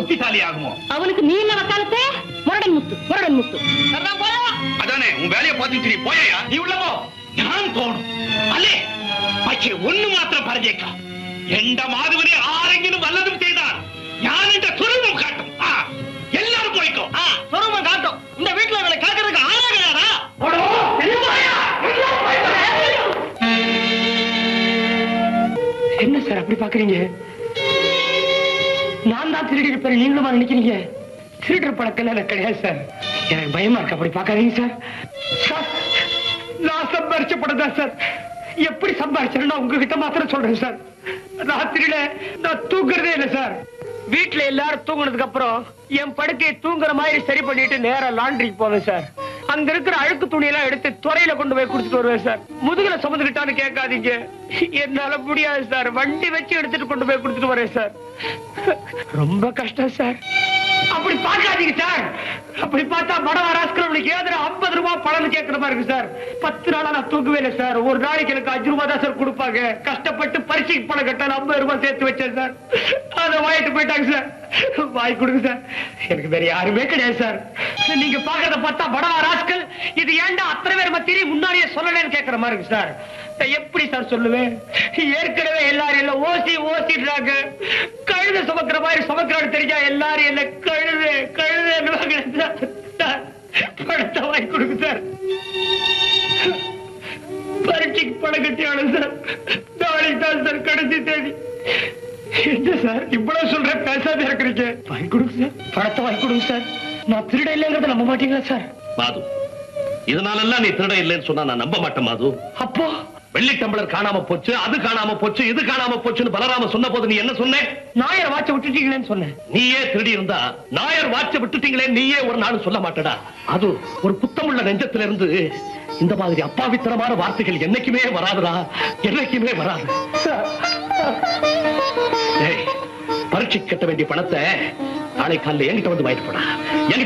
புத்திசாலி ஆகுமோ அவனுக்கு நீ என்ன வக்காலத்து முரடன் முத்து முரடன் முத்து சரிதான் போயா அதானே உன் வேலையை பார்த்துட்டு நீ போயா நீ உள்ளவோ ഞാൻ പോണു അല്ലേ പക്ഷെ ഒന്ന് മാത്രം പറഞ്ഞേക്കാം എന്റെ മാധവനെ ആരെങ്കിലും വല്ലതും ചെയ്താൽ ഞാൻ എന്റെ സ്വരൂപം കാട്ടും ആ എല്ലാരും പോയിക്കോ ആ സ്വരൂപം കാട്ടും இந்த வீட்டுல இவளை கேட்கறதுக்கு ஆளே கிடையாதா என்ன சார் அப்படி பாக்குறீங்க நான் தான் திருடி இருப்பேன் நீங்களுமா நினைக்கிறீங்க திருடுற பழக்கம் எனக்கு கிடையாது சார் எனக்கு பயமா இருக்கு அப்படி பாக்காதீங்க சார் சார் நான் சம்பாரிச்ச படம் தான் சார் எப்படி சம்பாரிச்சேன்னு நான் உங்ககிட்ட மாத்திரம் சொல்றேன் சார் நான் திருட நான் தூங்குறதே இல்லை சார் வீட்டுல எல்லாரும் தூங்குனதுக்கு அப்புறம் என் படுக்கையை தூங்குற மாதிரி சரி பண்ணிட்டு நேரா லாண்டரிக்கு போவேன் சார் அங்க இருக்கிற அழுக்கு துணியெல்லாம் எடுத்து துறையில கொண்டு போய் கொடுத்துட்டு வருவேன் சார் முதுகுல சுமந்துக்கிட்டான்னு கேட்காதீங்க என்னால முடியாது சார் வண்டி வச்சு எடுத்துட்டு கொண்டு போய் கொடுத்துட்டு வரேன் சார் ரொம்ப கஷ்டம் சார் அப்படி பார்க்காதீங்க சார் அப்படி பார்த்தா மடவராஸ்கர் உங்களுக்கு ஏதுற ஐம்பது ரூபாய் பணம் கேட்கிற மாதிரி இருக்கு சார் பத்து நாளா நான் தூக்கவே இல்லை சார் ஒரு நாளைக்கு எனக்கு அஞ்சு ரூபாய் தான் சார் கொடுப்பாங்க கஷ்டப்பட்டு பரிசைக்கு பணம் கட்டால ஐம்பது ரூபாய் சேர்த்து வச்சேன் சார் அதை வாங்கிட்டு போயிட்டாங்க சார் வாங்கி கொடுங்க சார் எனக்கு வேற யாருமே கிடையாது சார் நீங்க பாக்குறத பார்த்தா படவா ராஸ்கல் இது ஏன்டா அத்தனை பேர் மத்தியிலே முன்னாடியே சொல்லலன்னு கேட்கிற மாதிரி இருக்கு சார் நான் எப்படி சார் சொல்லுவேன் ஏற்கனவே எல்லாரும் என்ன ஓசி ஓசிடுறாங்க கழுத சுமக்கிற மாதிரி சுமக்கிறான்னு தெரிஞ்சா எல்லாரும் என்ன கழுது கழுதுன்னு சார் சார், பணத்தை வாங்கி கொடுங்க சார் பரீட்சைக்கு பணம் கட்டி ஆனது சார் நாளைக்கு தான் சார் கடைசி தேதி என்ன சார் இவ்வளவு சொல்ற பேசாம இருக்கிறீங்க வாங்கி கொடுங்க சார் பணத்தை வாங்கி கொடுங்க சார் நான் திருட இல்லைங்கிறத நம்ப மாட்டீங்களா சார் மாது இதனாலெல்லாம் நீ திருட இல்லைன்னு சொன்னா நான் நம்ப மாட்டேன் மாது அப்போ வெள்ளி டம்ளர் காணாம போச்சு அது காணாம போச்சு இது காணாம போச்சுன்னு பலராம சொன்ன போது நீ என்ன சொன்ன நாயரை வாட்ச விட்டுட்டீங்களேன்னு சொன்னேன் நீயே திருடி இருந்தா நாயர் வாட்ச விட்டுட்டீங்களே நீயே ஒரு நாள் சொல்ல மாட்டடா அது ஒரு புத்தமுள்ள நெஞ்சத்துல இருந்து இந்த மாதிரி அப்பாவித்தனமான வார்த்தைகள் என்னைக்குமே வராதுடா என்னைக்குமே வராது ஏய், பரீட்சைக்கு கட்ட வேண்டிய பணத்தை நாளை காலையில என்கிட்ட வந்து வாங்கிட்டு போடா என்கிட்ட